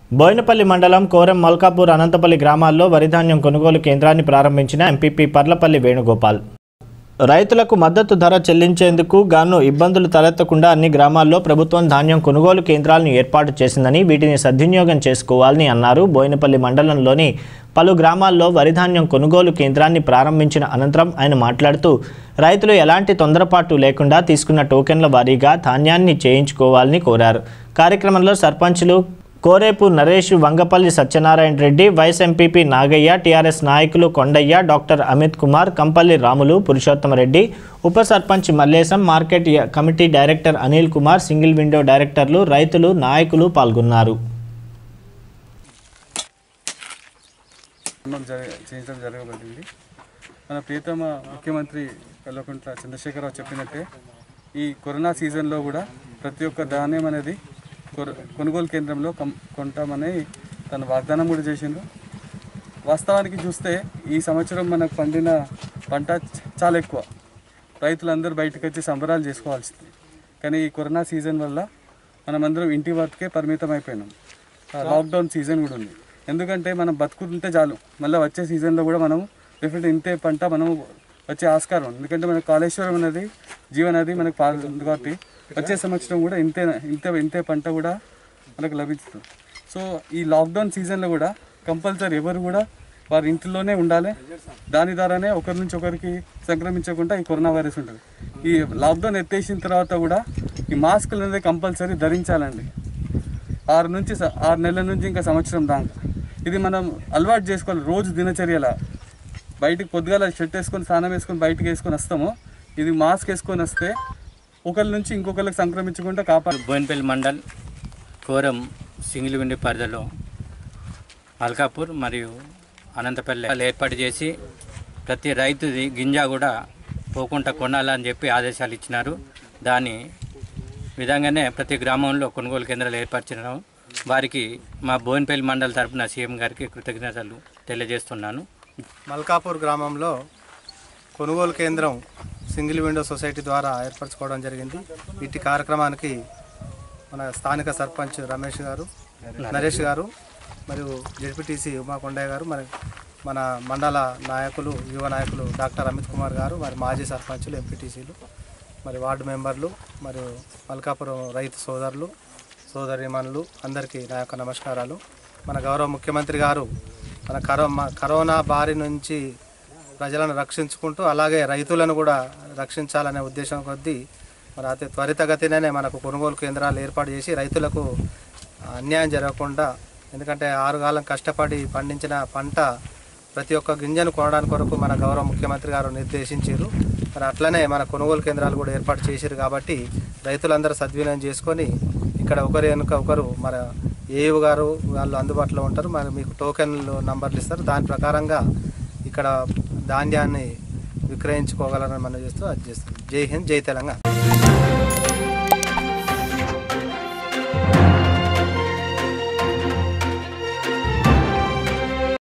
బోయినపల్లి మండలం కోరం మల్కాపూర్ అనంతపల్లి గ్రామాల్లో వరిధాన్యం కొనుగోలు కేంద్రాన్ని ప్రారంభించిన ఎంపీపీ పర్లపల్లి వేణుగోపాల్ రైతులకు మద్దతు ధర చెల్లించేందుకు గాను ఇబ్బందులు తలెత్తకుండా అన్ని గ్రామాల్లో ప్రభుత్వం ధాన్యం కొనుగోలు కేంద్రాలను ఏర్పాటు చేసిందని వీటిని సద్వినియోగం చేసుకోవాలని అన్నారు బోయినపల్లి మండలంలోని పలు గ్రామాల్లో వరిధాన్యం కొనుగోలు కేంద్రాన్ని ప్రారంభించిన అనంతరం ఆయన మాట్లాడుతూ రైతులు ఎలాంటి తొందరపాటు లేకుండా తీసుకున్న టోకెన్ల వారీగా ధాన్యాన్ని చేయించుకోవాలని కోరారు కార్యక్రమంలో సర్పంచులు Korepu Naresh Vangapalli Satyanarayana Reddy vice MPP Nagaiah TRS నాయకులు కొండయ్య డాక్టర్ అమిత్ కుమార్ కంపల్లి రాములు పురుషోత్తమరెడ్డి ఉప సర్పంచ్ మల్లేశం మార్కెట్ య- committee director Anil Kumar single window డైరెక్టర్లు రైతులు నాయకులు పాల్గొన్నారు ప్రారంభం జరగ చేయించడం జరగబడింది మన ప్రియతమ ముఖ్యమంత్రి కల్వకుంట్ల చంద్రశేఖరరావు చెప్పినట్టే ఈ కరోనా సీజన్లో కూడా ప్రతి ఒక్క ధాన్యం అనేది కొర- కొనుగోలు కేంద్రంలో కం కొంటామని తను వాగ్దానం కూడా చేసిండు వాస్తవానికి చూస్తే ఈ సంవత్సరం మనకు పండిన పంట చ- చాలా ఎక్కువ రైతులందరూ బయటకు వచ్చి సంబరాలు చేసుకోవాల్సింది కానీ ఈ కరోనా సీజన్ వల్ల మనమందరం ఇంటి వరకే పరిమితం అయిపోయినాం ఆ లాక్డౌన్ సీజన్ కూడా ఉంది ఎందుకంటే మనం బతుకుంటే చాలు మళ్ళీ వచ్చే సీజన్లో కూడా మనం డెఫినెట్ ఇంతే పంట మనం వచ్చే ఆస్కారం ఉంది ఎందుకంటే మన కాళేశ్వరం అనేది జీవనది మనకు పారుతుంది కాబట్టి వచ్చే సంవత్సరం కూడా ఇంతే ఇంతే ఇంతే పంట కూడా మనకు లభిస్తుంది సో ఈ లాక్డౌన్ సీజన్లో కూడా కంపల్సరీ ఎవరు కూడా వారి ఇంటిలోనే ఉండాలి దాని ద్వారానే ఒకరి నుంచి ఒకరికి సంక్రమించకుండా ఈ కరోనా వైరస్ ఉంటుంది ఈ లాక్డౌన్ ఎత్తేసిన తర్వాత కూడా ఈ మాస్కులు అనేది కంపల్సరీ ధరించాలండి ఆరు నుంచి స- ఆరు నెలల నుంచి ఇంకా సంవత్సరం దాకా ఇది మనం అలవాటు చేసుకోవాలి రోజు దినచర్యలా బయటికి పొద్దుగాల షర్ట్ వేసుకొని స్నానం వేసుకొని బయటికి వేసుకొని వస్తామో ఇది మాస్క్ వేసుకొని వస్తే ఒకరి నుంచి ఇంకొకరికి సంక్రమించకుండా కాపాడు బోయినపల్లి మండల్ కోరం సింగిల్ విండి పరిధిలో అల్కాపూర్ మరియు అనంతపల్లి వాళ్ళు ఏర్పాటు చేసి ప్రతి రైతుది గింజ కూడా పోకుండా కొనాలని చెప్పి ఆదేశాలు ఇచ్చినారు దాని విధంగానే ప్రతి గ్రామంలో కొనుగోలు కేంద్రాలు ఏర్పరచడం వారికి మా బోయినపల్లి మండల్ తరపున సీఎం గారికి కృతజ్ఞతలు తెలియజేస్తున్నాను మల్కాపూర్ గ్రామంలో కొనుగోలు కేంద్రం సింగిల్ విండో సొసైటీ ద్వారా ఏర్పరచుకోవడం జరిగింది వీటి కార్యక్రమానికి మన స్థానిక సర్పంచ్ రమేష్ గారు నరేష్ గారు మరియు జెడ్పీటీసీ ఉమా కొండయ్య గారు మరి మన మండల నాయకులు యువ నాయకులు డాక్టర్ అమిత్ కుమార్ గారు మరి మాజీ సర్పంచులు ఎంపీటీసీలు మరి వార్డు మెంబర్లు మరియు మల్కాపురం రైతు సోదరులు సోదరిమణులు అందరికీ నా యొక్క నమస్కారాలు మన గౌరవ ముఖ్యమంత్రి గారు మన కరో మ- కరోనా బారి నుంచి ప్రజలను రక్షించుకుంటూ అలాగే రైతులను కూడా రక్షించాలనే ఉద్దేశం కొద్దీ మరి అతి త్వరితగతినే మనకు కొనుగోలు కేంద్రాలు ఏర్పాటు చేసి రైతులకు అన్యాయం జరగకుండా ఎందుకంటే ఆరుగాలం కష్టపడి పండించిన పంట ప్రతి ఒక్క గింజను కొనడానికి కొరకు మన గౌరవ ముఖ్యమంత్రి గారు నిర్దేశించారు మరి అట్లనే మన కొనుగోలు కేంద్రాలు కూడా ఏర్పాటు చేశారు కాబట్టి రైతులందరూ సద్వినియోగం చేసుకొని ఇక్కడ ఒకరి వెనుక ఒకరు మన ఏయు గారు వాళ్ళు అందుబాటులో ఉంటారు మరి మీకు టోకెన్లు నంబర్లు ఇస్తారు దాని ప్రకారంగా ఇక్కడ ధాన్యాన్ని విక్రయించుకోగలరని మనం చేస్తూ అది చేస్తాం జై హింద్ జై తెలంగాణ